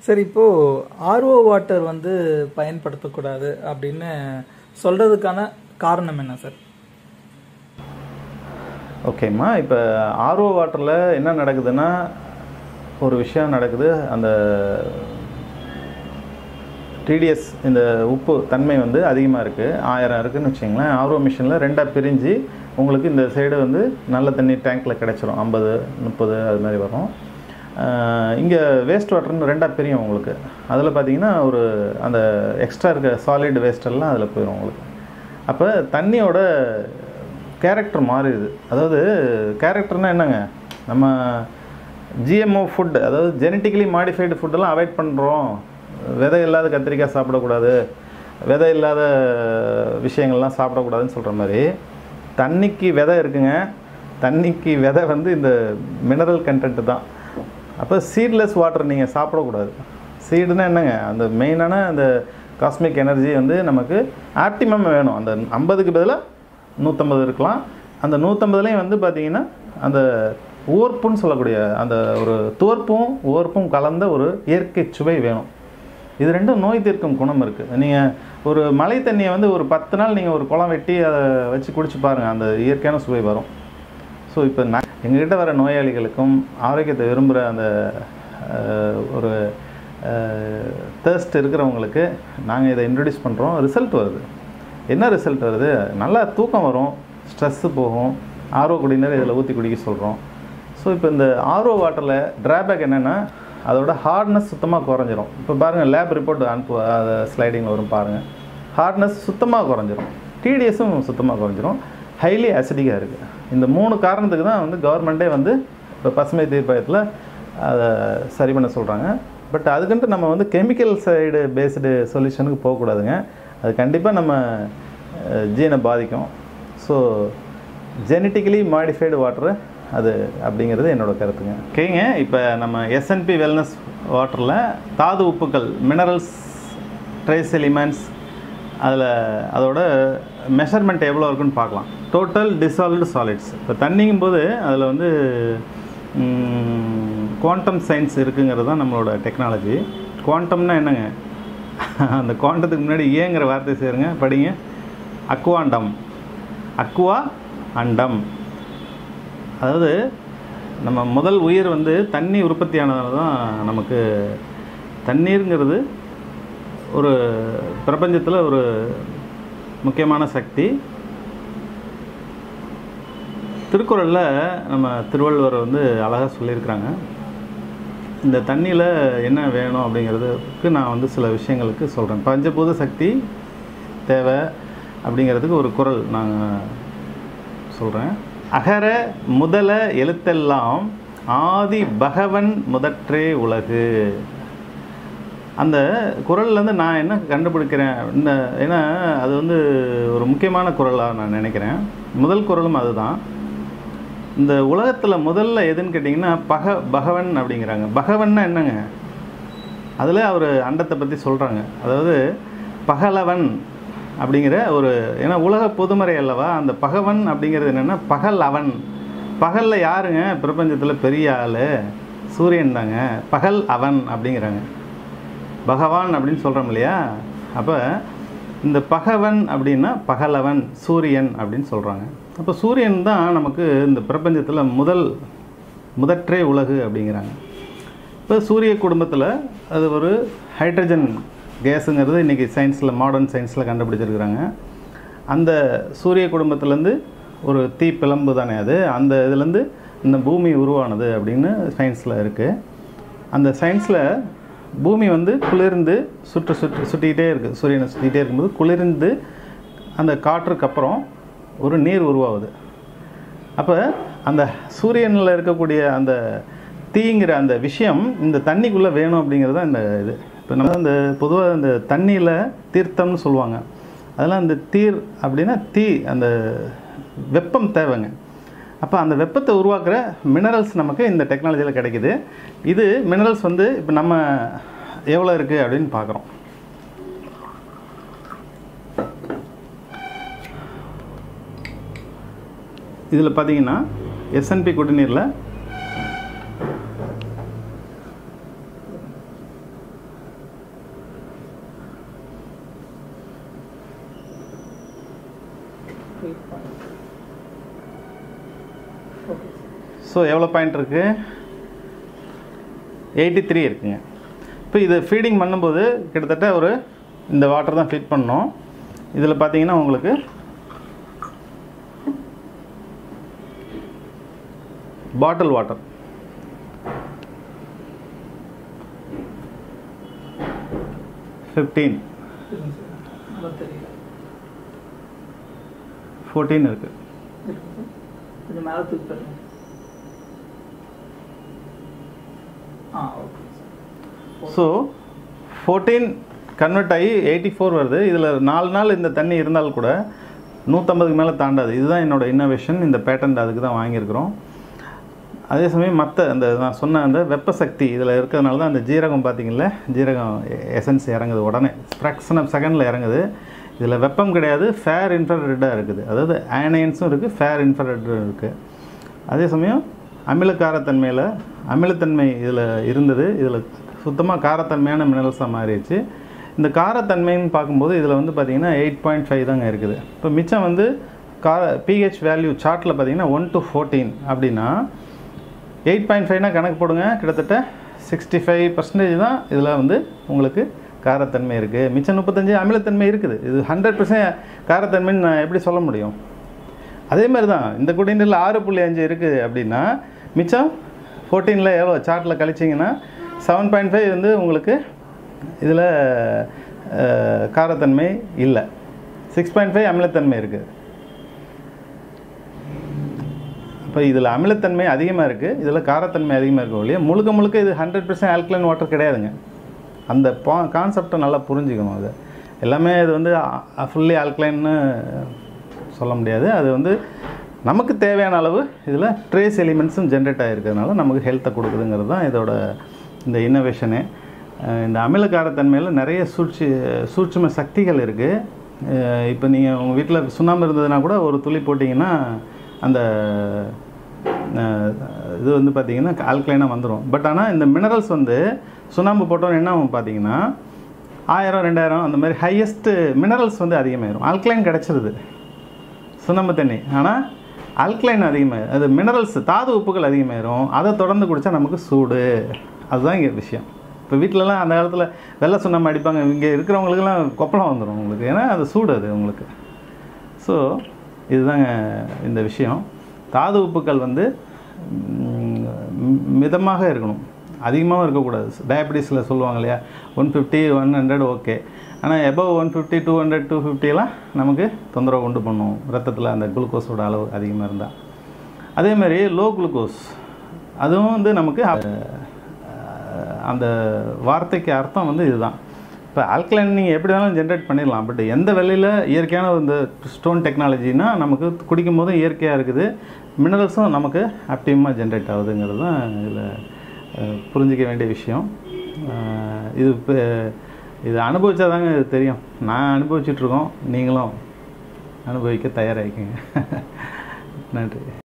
சரி இப்போ RO water வந்து பயன்படுத்தக்கூடாது அப்படின்னு சொல்றதுக்கான காரணம் என்ன சார் ஓகேம்மா இப்போ ஆர்ஓ வாட்டரில் என்ன நடக்குதுன்னா ஒரு விஷயம் நடக்குது அந்த டிடிஎஸ் இந்த உப்பு தன்மை வந்து அதிகமாக இருக்குது ஆயிரம் இருக்குதுன்னு வச்சிங்களேன் ஆர்ஓ மிஷினில் ரெண்டாக பிரிஞ்சு உங்களுக்கு இந்த சைடு வந்து நல்ல தண்ணி டேங்க்கில் கிடச்சிரும் ஐம்பது முப்பது அது மாதிரி வரும் இங்கே வேஸ்ட் வாட்டர்னு ரெண்டாக பிரியும் உங்களுக்கு அதில் பார்த்தீங்கன்னா ஒரு அந்த எக்ஸ்ட்ரா இருக்க சாலிட் வேஸ்டெல்லாம் அதில் போயிடும் உங்களுக்கு அப்போ தண்ணியோட கேரக்டர் மாறிடுது அதாவது கேரக்டர்னால் என்னங்க நம்ம ஜிஎம்ஓ ஃபுட் அதாவது ஜெனட்டிக்கலி மாடிஃபைடு ஃபுட்டெல்லாம் அவாய்ட் பண்ணுறோம் விதை இல்லாத கத்திரிக்காய் சாப்பிடக்கூடாது விதை இல்லாத விஷயங்கள்லாம் சாப்பிடக்கூடாதுன்னு சொல்கிற மாதிரி தண்ணிக்கு விதை இருக்குங்க தண்ணிக்கு விதை வந்து இந்த மினரல் கண்டென்ட் தான் அப்போ சீட்லெஸ் வாட்டர் நீங்கள் சாப்பிடக்கூடாது சீடுனா என்னங்க அந்த மெயினான அந்த காஸ்மிக் எனர்ஜி வந்து நமக்கு ஆப்டிமம் வேணும் அந்த ஐம்பதுக்கு பதிலாக நூற்றம்பது இருக்கலாம் அந்த நூற்றம்பதுலேயும் வந்து பார்த்தீங்கன்னா அந்த ஓர்ப்புன்னு சொல்லக்கூடிய அந்த ஒரு துவர்ப்பும் ஓர்ப்பும் கலந்த ஒரு இயற்கை சுவை வேணும் இது ரெண்டும் நோய் தீர்க்கும் குணம் இருக்குது நீங்கள் ஒரு மழை தண்ணியை வந்து ஒரு பத்து நாள் நீங்கள் ஒரு குளம் வெட்டி அதை வச்சு குடிச்சு பாருங்கள் அந்த இயற்கையான சுவை வரும் ஸோ இப்போ நான் எங்ககிட்ட வர நோயாளிகளுக்கும் ஆரோக்கியத்தை விரும்புகிற அந்த அஹ், ஒரு தேர்ஸ்ட் இருக்கிறவங்களுக்கு நாங்கள் இதை இன்ட்ரடியூஸ் பண்ணுறோம் ரிசல்ட் வருது என்ன ரிசல்ட் வருது நல்லா தூக்கம் வரும் ஸ்ட்ரெஸ்ஸு போகும் ஆர்வ குடிநீர் இதில் ஊற்றி குடிக்க சொல்கிறோம் ஸோ இப்போ இந்த ஆர்ஓ வாட்டரில் ட்ராபேக் என்னென்னா அதோட ஹார்ட்னஸ் சுத்தமாக குறைஞ்சிரும் இப்போ பாருங்கள் லேப் ரிப்போர்ட் அனுப்பு அது ஸ்லைடிங்கில் வரும் பாருங்கள் ஹார்ட்னஸ் சுத்தமாக குறைஞ்சிரும் டிடிஎஸும் சுத்தமாக குறைஞ்சிரும் ஹைலி அசிடிக்காக இருக்குது இந்த மூணு காரணத்துக்கு தான் வந்து கவர்மெண்ட்டே வந்து இப்போ பசுமை தீர்ப்பாயத்தில் அதை சரி பண்ண சொல்கிறாங்க பட் அதுக்குன்ட்டு நம்ம வந்து கெமிக்கல் சைடு பேஸ்டு சொல்யூஷனுக்கு போகக்கூடாதுங்க அது கண்டிப்பாக நம்ம ஜீனை பாதிக்கும் ஸோ ஜெனட்டிக்கலி மாடிஃபைடு வாட்டரு அது அப்படிங்கிறது என்னோட கருத்துங்க ஓகேங்க இப்போ நம்ம எஸ்என்பி வெல்னஸ் வாட்டரில் தாது உப்புக்கள் மினரல்ஸ் ட்ரேஸ் எலிமெண்ட்ஸ் அதில் அதோட மெஷர்மெண்ட் எவ்வளோ இருக்குன்னு பார்க்கலாம் டோட்டல் டிசால்வ்டு சாலிட்ஸ் இப்போ தண்ணிங்கும் போது அதில் வந்து குவாண்டம் சயின்ஸ் இருக்குங்கிறது தான் நம்மளோட டெக்னாலஜி குவாண்டம்னா என்னங்க அந்த குவாண்டத்துக்கு முன்னாடி ஏங்கிற வார்த்தை சேருங்க படிங்க அக்வாண்டம் அக்வா அண்டம் அதாவது நம்ம முதல் உயிர் வந்து தண்ணி உற்பத்தியானதால தான் நமக்கு தண்ணீருங்கிறது ஒரு பிரபஞ்சத்தில் ஒரு முக்கியமான சக்தி திருக்குறளில் நம்ம திருவள்ளுவர் வந்து அழகாக சொல்லியிருக்கிறாங்க இந்த தண்ணியில் என்ன வேணும் அப்படிங்கிறதுக்கு நான் வந்து சில விஷயங்களுக்கு சொல்கிறேன் பஞ்சபூத சக்தி தேவை அப்படிங்கிறதுக்கு ஒரு குறள் நான் சொல்கிறேன் அகர முதல எழுத்தெல்லாம் ஆதி பகவன் முதற்றே உலகு அந்த குரல்லேருந்து நான் என்ன கண்டுபிடிக்கிறேன் இந்த ஏன்னா அது வந்து ஒரு முக்கியமான குரலாக நான் நினைக்கிறேன் முதல் குரலும் அதுதான் இந்த உலகத்தில் முதல்ல எதுன்னு கேட்டிங்கன்னா பக பகவன் அப்படிங்கிறாங்க பகவன்னா என்னங்க அதில் அவர் அண்டத்தை பற்றி சொல்கிறாங்க அதாவது பகலவன் அப்படிங்கிற ஒரு ஏன்னா உலக பொதுமறை அல்லவா அந்த பகவன் அப்படிங்கிறது என்னென்னா பகல் அவன் பகலில் யாருங்க பிரபஞ்சத்தில் பெரிய ஆள் சூரியன் தாங்க பகல் அவன் அப்படிங்கிறாங்க பகவான் அப்படின்னு சொல்கிறோம் இல்லையா அப்போ இந்த பகவன் அப்படின்னா பகலவன் சூரியன் அப்படின்னு சொல்கிறாங்க அப்போ சூரியன் தான் நமக்கு இந்த பிரபஞ்சத்தில் முதல் முதற்றே உலகு அப்படிங்கிறாங்க இப்போ சூரிய குடும்பத்தில் அது ஒரு ஹைட்ரஜன் கேஸுங்கிறது இன்றைக்கி சயின்ஸில் மாடர்ன் சயின்ஸில் கண்டுபிடிச்சிருக்கிறாங்க அந்த சூரிய குடும்பத்துலேருந்து ஒரு தீ பிளம்பு தானே அது அந்த இதுலேருந்து இந்த பூமி உருவானது அப்படின்னு சயின்ஸில் இருக்குது அந்த சயின்ஸில் பூமி வந்து குளிர்ந்து சுற்று சுற்று சுற்றிக்கிட்டே இருக்குது சூரியனை சுற்றிக்கிட்டே இருக்கும்போது குளிர்ந்து அந்த காற்றுக்கு அப்புறம் ஒரு நீர் உருவாகுது அப்போ அந்த சூரியனில் இருக்கக்கூடிய அந்த தீங்கிற அந்த விஷயம் இந்த தண்ணிக்குள்ளே வேணும் அப்படிங்கிறது தான் இந்த இது இப்போ நம்ம இந்த பொதுவாக இந்த தண்ணியில் தீர்த்தம்னு சொல்லுவாங்க அதெல்லாம் இந்த தீர் அப்படின்னா தீ அந்த வெப்பம் தேவைங்க அப்போ அந்த வெப்பத்தை உருவாக்குற மினரல்ஸ் நமக்கு இந்த டெக்னாலஜியில் கிடைக்குது இது மினரல்ஸ் வந்து இப்போ நம்ம எவ்வளோ இருக்குது அப்படின்னு பார்க்குறோம் இதில் பார்த்தீங்கன்னா எஸ்என்பி குடிநீரில் ஓகே ஸோ எவ்வளோ பாயிண்ட் இருக்குது எயிட்டி த்ரீ இருக்குங்க இப்போ இது ஃபீடிங் பண்ணும்போது கிட்டத்தட்ட ஒரு இந்த வாட்டர் தான் ஃபீட் பண்ணோம் இதில் பார்த்தீங்கன்னா உங்களுக்கு பாட்டில் வாட்டர் ஃபிஃப்டீன் இருங்க சார் நல்லா தெரியல ஃபோர்டீன் இருக்குது இருக்கு சார் கொஞ்சம் மேலே தூக்கி தருங்க ஆ okay sir so fourteen convert ஆகி எயிட்டி ஃபோர் வருது இதில் நாலு நாள் இந்த தண்ணி இருந்தால் கூட நூற்றம்பதுக்கு மேலே தாண்டாது இதுதான் என்னோட இன்னோவேஷன் இந்த பேட்டன்ட் அதுக்கு தான் வாங்கியிருக்கிறோம் அதே சமயம் மற்ற அந்த நான் சொன்ன அந்த வெப்ப சக்தி இதில் இருக்கிறதுனால தான் அந்த ஜீரகம் பார்த்தீங்களா ஜீரகம் எசன்ஸ் இறங்குது உடனே ஃப்ராக்ஷன் ஆஃப் செகண்டில் இறங்குது இதில் வெப்பம் கிடையாது ஃபேர் இன்ஃப்ராரெட்டாக இருக்குது அதாவது ஆனையன்ஸும் இருக்குது ஃபேர் இன்ஃப்ராரெட்டும் இருக்குது அதே சமயம் அமிலக்காரத்தன்மையில் அமிலத்தன்மை இதில் இருந்தது இதில் சுத்தமாக காரத்தன்மையான மினரல்ஸாக மாறிடுச்சு இந்த காரத்தன்மைன்னு பார்க்கும்போது இதில் வந்து பார்த்தீங்கன்னா எயிட் பாயிண்ட் ஃபைவ் தாங்க இருக்குது இப்போ மிச்சம் வந்து கார பிஹெச் வேல்யூ சார்ட்டில் பார்த்தீங்கன்னா ஒன் டு ஃபோர்டீன் அப்படின்னா எயிட் பாயிண்ட் ஃபைவ்னா கணக்கு போடுங்க கிட்டத்தட்ட சிக்ஸ்டி ஃபைவ் பர்சன்டேஜ் தான் இதில் வந்து உங்களுக்கு காரத்தன்மை இருக்குது மிச்சம் முப்பத்தஞ்சு அமிலத்தன்மை இருக்குது இது ஹண்ட்ரட் பர்சன்ட் காரத்தன்மைன்னு நான் எப்படி சொல்ல முடியும் அதே மாதிரி தான் இந்த குடிநீரில் ஆறு புள்ளி அஞ்சு இருக்குது அப்படின்னா மிச்சம் ஃபோர்டீனில் எவ்வளோ சார்ட்டில் கழிச்சிங்கன்னா செவன் பாயிண்ட் ஃபைவ் வந்து உங்களுக்கு இதில் காரத்தன்மை இல்லை சிக்ஸ் பாயிண்ட் ஃபைவ் அமிலத்தன்மை இருக்குது இப்போ இதில் அமிலத்தன்மை அதிகமாக இருக்குது இதில் காரத்தன்மை அதிகமாக இருக்க ஒழிய முழுக்க முழுக்க இது ஹண்ட்ரட் பர்சன்ட் ஆல்கலைன் வாட்டர் கிடையாதுங்க அந்த பா கான்செப்டை நல்லா புரிஞ்சுக்கணும் அது எல்லாமே இது வந்து ஃபுல்லி ஆல்கலைன்னு சொல்ல முடியாது அது வந்து நமக்கு தேவையான அளவு இதில் ட்ரேஸ் எலிமெண்ட்ஸும் ஜென்ரேட் ஆகிருக்கிறதுனால நமக்கு ஹெல்த்தை கொடுக்குதுங்கிறது தான் இதோட இந்த இன்னோவேஷனு இந்த அமிலக்காரத்தன்மையில் நிறைய சூழ்ச்சி சூட்சும சக்திகள் இருக்குது இப்போ நீங்கள் உங்கள் வீட்டில் சுண்ணாம்பு இருந்ததுன்னா கூட ஒரு துளி போட்டிங்கன்னா அந்த அஹ், இது வந்து பார்த்தீங்கன்னா ஆல்கலைனாக வந்துடும் பட் ஆனால் இந்த மினரல்ஸ் வந்து சுண்ணாம்பு போட்டோன்னு என்ன ஆகும் பார்த்தீங்கன்னா ஆயிரம் ரெண்டாயிரம் அந்த மாதிரி ஹையஸ்ட்டு மினரல்ஸ் வந்து அதிகமாயிரும் ஆல்கலைன் கிடச்சிருது சுண்ணாம்பு தண்ணி ஆனால் ஆல்கலைன் அதிகமாக அது மினரல்ஸ் தாது உப்புகள் அதிகமாயிரும் அதை தொடர்ந்து குடித்தா நமக்கு சூடு அதுதான் இங்கே விஷயம் இப்போ வீட்டிலலாம் அந்த காலத்தில் வெள்ளை சுண்ணாம்பு அடிப்பாங்க இங்கே இருக்கிறவங்களுக்குலாம் கொப்பளம் வந்துடும் உங்களுக்கு ஏன்னா அது சூடு அது உங்களுக்கு ஸோ இதுதாங்க இந்த விஷயம் தாது உப்புக்கள் வந்து ம், மிதமாக இருக்கணும் அதிகமாகவும் இருக்கக்கூடாது டயபிட்டிஸில் சொல்லுவாங்க இல்லையா one fifty one hundred okay ஆனால் above one fifty two hundred two ஃபிஃப்டிலாம் நமக்கு தொந்தரவு உண்டு பண்ணும் ரத்தத்தில் அந்த குளுக்கோஸோட அளவு அதிகமாக இருந்தால் அதே மாதிரி லோ குளுக்கோஸ் அதுவும் வந்து நமக்கு அஹ், அந்த வார்த்தைக்கு அர்த்தம் வந்து இதுதான் இப்போ ஆல்கலைன் நீங்கள் எப்படி வேணாலும் ஜென்ரேட் பண்ணிடலாம் பட் எந்த வேலையில் இயற்கையான இந்த ஸ்டோன் டெக்னாலஜினா நமக்கு குடிக்கும் போதும் இயற்கையாக இருக்குது மினரல்ஸும் நமக்கு ஆப்டிமாக ஜென்ரேட் ஆகுதுங்கிறது தான் இதில் புரிஞ்சிக்க வேண்டிய விஷயம் அஹ், இது இப்போ இது அனுபவிச்சா தாங்க இது தெரியும் நான் அனுபவிச்சிட்ருக்கோம் நீங்களும் அனுபவிக்க தயாராகிக்கங்க நன்றி